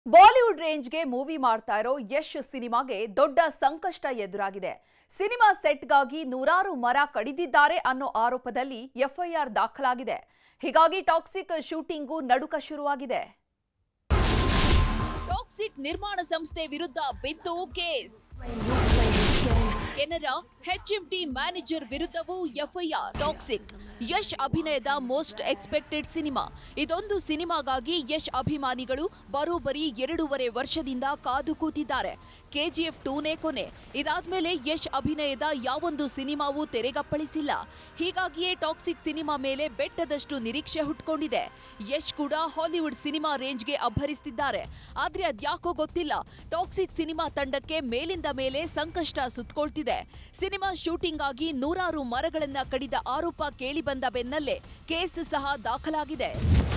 Bollywood ರೇಂಜ್ಗೆ movie ಮಾಡ್ತಾ ಇರೋ ಯಶ್ ಸಿನಿಮಾಗೆ ದೊಡ್ಡ ಸಂಕಷ್ಟ ಎದುರಾಗಿದೆ ಸಿನಿಮಾ ಸೆಟ್ಗಾಗಿ ನೂರಾರು ಮರ ಕಡಿದಿದ್ದಾರೆ ಅನ್ನೋ ಆರೋಪದಲ್ಲಿ ಎಫ್ಐಆರ್ ದಾಖಲಾಗಿದೆ ಹೀಗಾಗಿ ಟಾಕ್ಸಿಕ್ ಶೂಟಿಂಗು ನಡುಕ ಶುರುವಾಗಿದೆ ಟಾಕ್ಸಿಕ್ ನಿರ್ಮಾಣ ಸಂಸ್ಥೆ ವಿರುದ್ಧ ಬಿದ್ದು ಕೇಸ್ ಕೆನರಾ ಹೆಚ್ಎಂಟಿ ಮ್ಯಾನೇಜರ್ ವಿರುದ್ಧವೂ ಎಫ್ಐಆರ್ ಟಾಕ್ಸಿಕ್ ಯಶ್ ಅಭಿನಯದ ಮೋಸ್ಟ್ ಎಕ್ಸ್ಪೆಕ್ಟೆಡ್ ಸಿನಿಮಾ ಇದೊಂದು ಸಿನಿಮಾಗಾಗಿ ಯಶ್ ಅಭಿಮಾನಿಗಳು ಬರೋಬ್ಬರಿ ಎರಡೂವರೆ ವರ್ಷದಿಂದ ಕಾದು ಕೂತಿದ್ದಾರೆ ಕೆಜಿಎಫ್ ಟೂನೇ ಕೊನೆ ಇದಾದ್ಮೇಲೆ ಯಶ್ ಅಭಿನಯದ ಯಾವೊಂದು ಸಿನಿಮಾವೂ ತೆರೆಗಪ್ಪಳಿಸಿಲ್ಲ ಹೀಗಾಗಿಯೇ ಟಾಕ್ಸಿಕ್ ಸಿನಿಮಾ ಮೇಲೆ ಬೆಟ್ಟದಷ್ಟು ನಿರೀಕ್ಷೆ ಹುಟ್ಕೊಂಡಿದೆ ಯಶ್ ಕೂಡ ಹಾಲಿವುಡ್ ಸಿನಿಮಾ ರೇಂಜ್ಗೆ ಅಬ್ಬರಿಸ್ತಿದ್ದಾರೆ ಆದ್ರೆ ಅದ್ಯಾಕೋ ಗೊತ್ತಿಲ್ಲ ಟಾಕ್ಸಿಕ್ ಸಿನಿಮಾ ತಂಡಕ್ಕೆ ಮೇಲಿಂದ ಮೇಲೆ ಸಂಕಷ್ಟ ಸುತ್ತಕೊಳ್ತಿದೆ ಸಿನಿಮಾ ಶೂಟಿಂಗ್ ಆಗಿ ನೂರಾರು ಮರಗಳನ್ನ ಕಡಿದ ಆರೋಪ ಕೇಳಿಬಂದ ಬೆನ್ನಲ್ಲೇ ಕೇಸ್ ಸಹ ದಾಖಲಾಗಿದೆ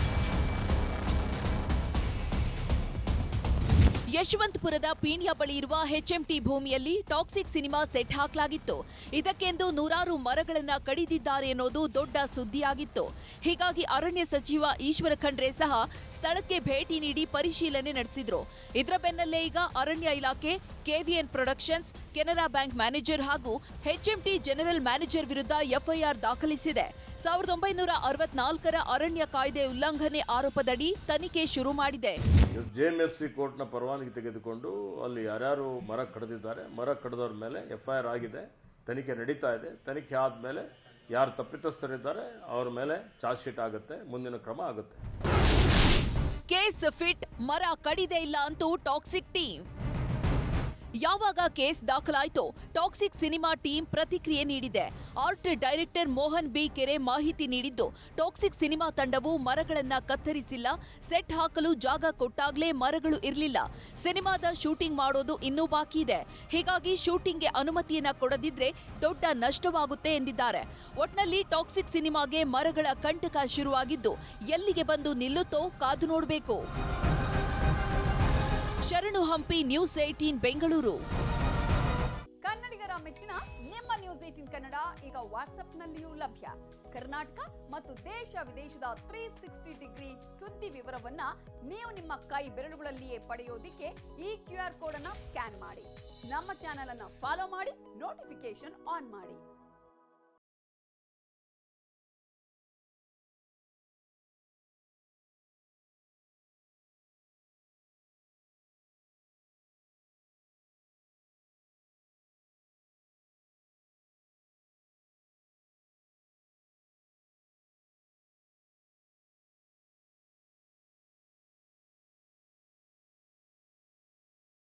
ಯಶವಂತಪುರದ ಪೀಣ್ಯ ಬಳಿ ಇರುವ ಹೆಚ್ಎಂಟಿ ಭೂಮಿಯಲ್ಲಿ ಟಾಕ್ಸಿಕ್ ಸಿನಿಮಾ ಸೆಟ್ ಹಾಕಲಾಗಿತ್ತು ಇದಕ್ಕೆಂದು ನೂರಾರು ಮರಗಳನ್ನ ಕಡಿದಿದ್ದಾರೆ ಅನ್ನೋದು ದೊಡ್ಡ ಸುದ್ದಿಯಾಗಿತ್ತು ಹೀಗಾಗಿ ಅರಣ್ಯ ಸಚಿವ ಈಶ್ವರ ಖಂಡ್ರೆ ಸಹ ಸ್ಥಳಕ್ಕೆ ಭೇಟಿ ನೀಡಿ ಪರಿಶೀಲನೆ ನಡೆಸಿದ್ರು ಇದರ ಬೆನ್ನಲ್ಲೇ ಈಗ ಅರಣ್ಯ ಇಲಾಖೆ KVN productions Canara bank manager ಹಾಗೂ ಹೆಚ್ಎಂಟಿ ಜನರಲ್ ಮ್ಯಾನೇಜರ್ ವಿರುದ್ಧ ಎಫ್ಐಆರ್ ದಾಖಲಿಸಿದೆ ಸಾವಿರದ ಒಂಬೈನೂರ ಅರವತ್ನಾಲ್ಕರ ಅರಣ್ಯ ಕಾಯ್ದೆ ಉಲ್ಲಂಘನೆ ಆರೋಪದಡಿ ತನಿಖೆ ಶುರು ಮಾಡಿದೆ ಜೆ ಎಮ್ ಎಫ್ ಸಿ ಕೋರ್ಟ್ನ ಪರವಾನಗಿ ತೆಗೆದುಕೊಂಡು ಅಲ್ಲಿ ಯಾರ್ಯಾರು ಮರ ಕಡಿದಿದ್ದಾರೆ ಮರ ಕಡಿದವ್ರ ಮೇಲೆ ಎಫ್ಐಆರ್ ಆಗಿದೆ ತನಿಖೆ ನಡೀತಾ ಇದೆ ತನಿಖೆ ಆದಮೇಲೆ ಯಾರು ತಪ್ಪಿತಸ್ಥರಿದ್ದಾರೆ ಅವ್ರ ಮೇಲೆ ಚಾರ್ಜ್ ಶೀಟ್ ಆಗುತ್ತೆ ಮುಂದಿನ ಕ್ರಮ ಆಗುತ್ತೆ ಕೇಸ್ ಫಿಟ್ ಮರ ಕಡಿದೆ ಇಲ್ಲ ಅಂತೂ ಟಾಕ್ಸಿಕ್ ಟೀಮ್ ಯಾವಾಗ ಕೇಸ್ ದಾಖಲಾಯಿತೋ ಟಾಕ್ಸಿಕ್ ಸಿನಿಮಾ ಟೀಮ್ ಪ್ರತಿಕ್ರಿಯೆ ನೀಡಿದೆ ಆರ್ಟ್ ಡೈರೆಕ್ಟರ್ ಮೋಹನ್ ಬಿ ಕೆರೆ ಮಾಹಿತಿ ನೀಡಿದ್ದು ಟಾಕ್ಸಿಕ್ ಸಿನಿಮಾ ತಂಡವು ಮರಗಳನ್ನ ಕತ್ತರಿಸಿಲ್ಲ ಸೆಟ್ ಹಾಕಲು ಜಾಗ ಕೊಟ್ಟಾಗ್ಲೇ ಮರಗಳು ಇರಲಿಲ್ಲ ಸಿನಿಮಾದ ಶೂಟಿಂಗ್ ಮಾಡೋದು ಇನ್ನೂ ಬಾಕಿ ಇದೆ ಹೀಗಾಗಿ ಶೂಟಿಂಗ್ಗೆ ಅನುಮತಿಯನ್ನ ಕೊಡದಿದ್ರೆ ದೊಡ್ಡ ನಷ್ಟವಾಗುತ್ತೆ ಎಂದಿದ್ದಾರೆ ಒಟ್ನಲ್ಲಿ ಟಾಕ್ಸಿಕ್ ಸಿನಿಮಾಗೆ ಮರಗಳ ಕಂಟಕ ಶುರುವಾಗಿದ್ದು ಎಲ್ಲಿಗೆ ಬಂದು ನಿಲ್ಲುತ್ತೋ ಕಾದು ನೋಡಬೇಕು ಶರಣು ಹಂಪಿ ನ್ಯೂಸ್ ಏಟೀನ್ ಬೆಂಗಳೂರು ಕನ್ನಡಿಗರ ಮೆಚ್ಚಿನ ನಿಮ್ಮ ನ್ಯೂಸ್ ಏಟಿನ್ ಕನ್ನಡ ಈಗ ವಾಟ್ಸ್ಆಪ್ನಲ್ಲಿಯೂ ಲಭ್ಯ ಕರ್ನಾಟಕ ಮತ್ತು ದೇಶ ವಿದೇಶದ ತ್ರೀ ಸಿಕ್ಸ್ಟಿ ಡಿಗ್ರಿ ಸುದ್ದಿ ವಿವರವನ್ನ ನೀವು ನಿಮ್ಮ ಕೈ ಬೆರಳುಗಳಲ್ಲಿಯೇ ಪಡೆಯೋದಿಕ್ಕೆ ಈ ಕ್ಯೂ ಆರ್ ಕೋಡ್ ಅನ್ನ ಸ್ಕ್ಯಾನ್ ಮಾಡಿ ನಮ್ಮ ಚಾನೆಲ್ ಅನ್ನ ಫಾಲೋ ಮಾಡಿ ನೋಟಿಫಿಕೇಶನ್ ಆನ್ ಮಾಡಿ